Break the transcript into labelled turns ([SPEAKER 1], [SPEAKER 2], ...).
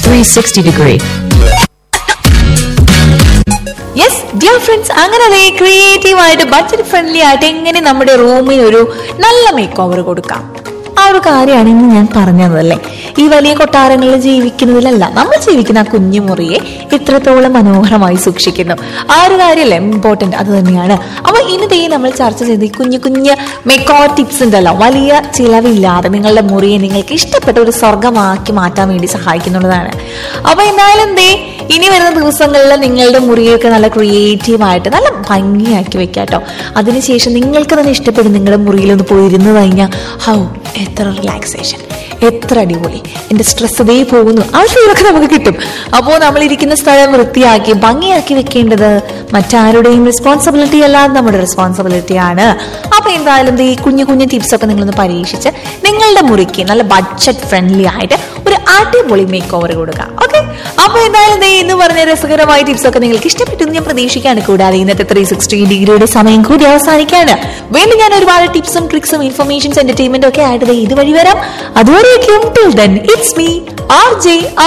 [SPEAKER 1] 360 degree.
[SPEAKER 2] Yes dear friends അങ്ങനെ അതെ creative ആയിട്ട് ബഡ്ജറ്റ് ഫ്രണ്ട്ലി ആയിട്ട് എങ്ങനെ നമ്മുടെ റൂമിന് ഒരു നല്ല മേക്ക് ഓവർ കൊടുക്കാം ആ ഒരു കാര്യമാണ് ഇന്ന് ഞാൻ പറഞ്ഞതല്ലേ ഈ വലിയ കൊട്ടാരങ്ങളിൽ ജീവിക്കുന്നതിലല്ല നമ്മൾ ജീവിക്കുന്ന ആ കുഞ്ഞു മുറിയെ ഇത്രത്തോളം മനോഹരമായി സൂക്ഷിക്കുന്നു ആ ഒരു കാര്യമല്ലേ ഇമ്പോർട്ടന്റ് അത് തന്നെയാണ് അപ്പൊ ഇന്ന് ദേ നമ്മൾ ചർച്ച ചെയ്ത് ഈ കുഞ്ഞു കുഞ്ഞു മെക്കോ ടിപ്സ് ഉണ്ടല്ലോ വലിയ ചിലവില്ലാതെ നിങ്ങളുടെ മുറിയെ നിങ്ങൾക്ക് ഇഷ്ടപ്പെട്ട ഒരു സ്വർഗമാക്കി മാറ്റാൻ വേണ്ടി സഹായിക്കുന്നുള്ളതാണ് അപ്പൊ എന്തായാലും ദേ ഇനി വരുന്ന ദിവസങ്ങളിൽ നിങ്ങളുടെ മുറിയൊക്കെ നല്ല ക്രിയേറ്റീവ് ആയിട്ട് നല്ല ഭംഗിയാക്കി വെക്കാം കേട്ടോ അതിനുശേഷം നിങ്ങൾക്ക് തന്നെ ഇഷ്ടപ്പെടും നിങ്ങളുടെ മുറിയിൽ ഒന്ന് പോയിരുന്നു കഴിഞ്ഞാൽ ഹൗ എത്ര റിലാക്സേഷൻ എത്ര അടിപൊളി എൻ്റെ സ്ട്രെസ് ഇതേ പോകുന്നു ആ ഫീലൊക്കെ നമുക്ക് കിട്ടും അപ്പോൾ നമ്മൾ ഇരിക്കുന്ന സ്ഥലം വൃത്തിയാക്കി ഭംഗിയാക്കി വെക്കേണ്ടത് മറ്റാരുടെയും റെസ്പോൺസിബിലിറ്റി അല്ലാതെ നമ്മുടെ റെസ്പോൺസിബിലിറ്റി ആണ് അപ്പൊ എന്തായാലും ദേ ഈ കുഞ്ഞു കുഞ്ഞു ടിപ്സ് ഒക്കെ നിങ്ങളൊന്ന് പരീക്ഷിച്ച് നിങ്ങളുടെ മുറിക്ക് നല്ല ബഡ്ജറ്റ് ഫ്രണ്ട്ലി ആയിട്ട് ഒരു അടിപൊളി മേക്ക് ഓവർ കൊടുക്കാം ഓക്കെ അപ്പൊ എന്തായാലും ദേ ഇന്ന് പറഞ്ഞ രസകരമായ ടിപ്സ് ഒക്കെ നിങ്ങൾക്ക് ഇഷ്ടപ്പെട്ടു എന്ന് ഞാൻ പ്രതീക്ഷിക്കാണ് കൂടാതെ ഇന്നത്തെ ത്രീ സിക്സ്റ്റി ഡിഗ്രിയുടെ സമയം കൂടി അവസാനിക്കാണ് വീണ്ടും ഞാൻ ഒരുപാട് ടിപ്സും ട്രിക്സും ഇൻഫർമേഷൻസ് എന്റർടൈൻമെന്റും ഒക്കെ ആയിട്ട് ദേ ഇതുവഴി വരാം അതുവരേക്കും till then it's me R J